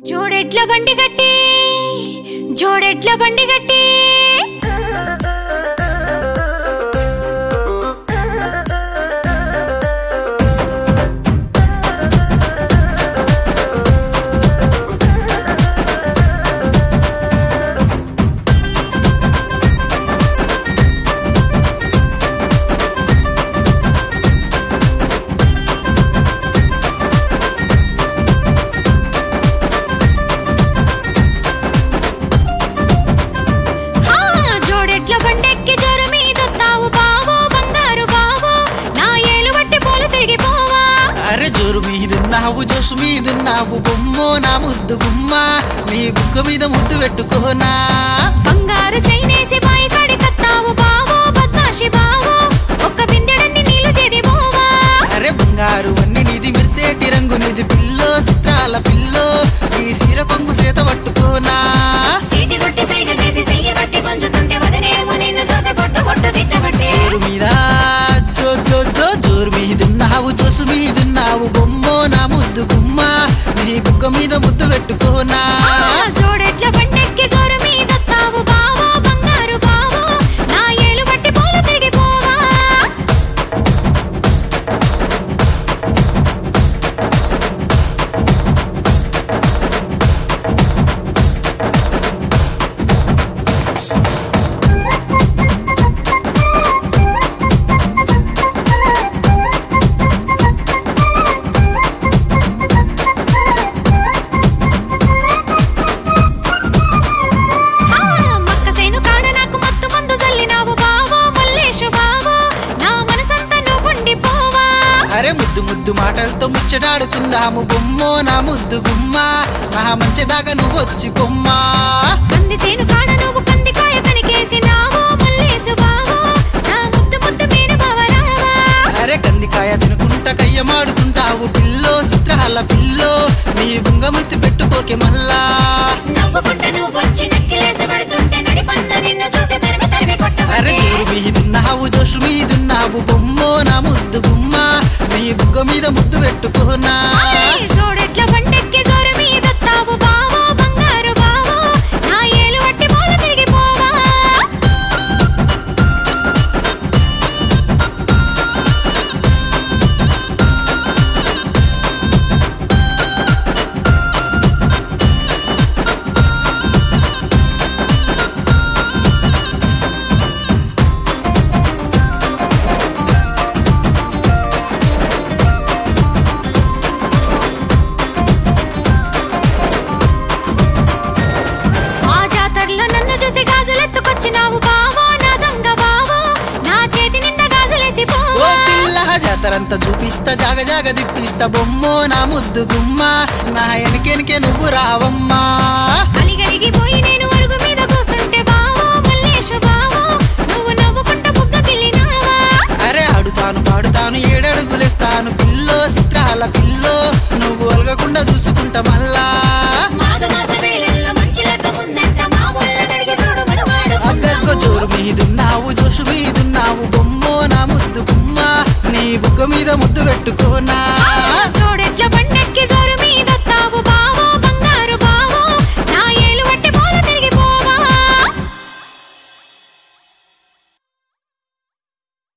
జోడెడ్ల బండి గట్టి జోడెడ్ల బండి గట్టి హా, జోడెడ్ల బండెక్కి జోరు మీదొత్తావు బావో బంగారు బావో నా ఏలు బట్టి పోలు తిరిగిపోవా అరే జోరు మీదున్నావు జోసు మీదున్నావు బొమ్మో నా ముద్దు గుమ్మ నీ బుక్క మీద ముద్దు పెట్టుకోనా బంగారు చైనేసి బాయి కాడి కత్తావు బావో బద్మాషి బావో ఒక్క బిందెడన్ని నీళ్లు చేది పోవా అరే బంగారు అన్ని నిధి మెరిసేటి రంగు నిధి పిల్లో చిత్రాల పిల్లో నీ సీర కొంగు చేత పట్టుకోనా సీటి కొట్టి సైగ చేసి చెయ్యి బట్టి కొంచుతుంటే వదనేమో నిన్ను చూసి పొట్టు పొట్టు తిట్టబట్టే జోరు మీద జో జో జో జోరు మీదున్నావు జోసు మీదున్నావు బొమ్మో నా ముద్దు గుమ్మ నీ బుక్క మీద ముద్దు పెట్టుకోనా ఆ, జోడెడ్ల బండెక్కి జోరు మీదొత్తావు బావో బంగారు బావో నా ఏలు బట్టి పోలు తిరిగిపోవా ఆ, మక్కసేను కాడ నాకు మత్తు మందు జల్లినావు బావో మల్లేషు బావో నా మనసంతా నువ్వుండిపోవా అరే ముద్దు ముద్దు మాటలతో ముచ్చటాడుకుందాము బొమ్మో నా ముద్దు గుమ్మ నా మంచిదాకా నువ్వు వచ్చి బొమ్మ కందిసేను కాడ నువ్వు కందికాయ కనికేసినావో మల్లేసు బావో నా ముద్దు ముద్దు మీన బావరావా అరే కందికాయ తినుకుంటా కయ్యమాడుకుంటావు పిల్లో చిత్రాల పిల్లో నీ బుంగముత్తి పెట్టుకోకే మళ్ళా నవ్వుకుంటా నువ్వు వచ్చి నెక్కిలేసి పడుతుంటే నడిపన్న నిన్ను చూసి తరిమి తరిమి అరే కొట్టబట్టే జోరు మీదున్నావు జోషు మీదున్నావు బొమ్మో నా ముద్దు గుమ్మ నీ బుగ్గ మీద ముద్దు పెట్టుకోనా ఆయ్, జోడెడ్ల బండెక్కి జోరు మీదొత్తావు బావో బంగారు బావో నా ఏలు వట్టి పోలు తిరిగిపోవా ఆ జాతరలో నన్ను చూసి గాజులెత్తుకొచ్చినావు బావో నా దొంగ బావో నా చేతి నిండా గాజులేసి ఓ పోవా పిల్ల జాతరంతా చూపిస్తా జాగ జాగ దిప్పిస్తా బొమ్మో నా ముద్దు గుమ్మ నా ఎనికెనికే నువ్వు రావమ్మా అలిగలిగిపోయి నేను అరుగు మీద కూసుంటే బావో మల్లేషు బావో నువ్వు నవ్వుకుంటా బుగ్గకిల్లినావా అరే ఆడుతాను పాడుతాను ఏడడుగులేస్తాను పిల్లో చిత్రాల పిల్లో నువ్వు ఒలగకుండా చూసుకుంటా మళ్ళా మాఘమాస వేళల్లో మంచి లెక్క ముందంట మా ఊళ్ళ నడిగి చూడు మనవాడు అగ్గగ్గో జోరు మీదున్నావు జోషు మీదున్నావు బొమ్మో నా ముద్దు గుమ్మ నీ బుగ్గ మీద ముద్దు పెట్టుకోనా ఆ,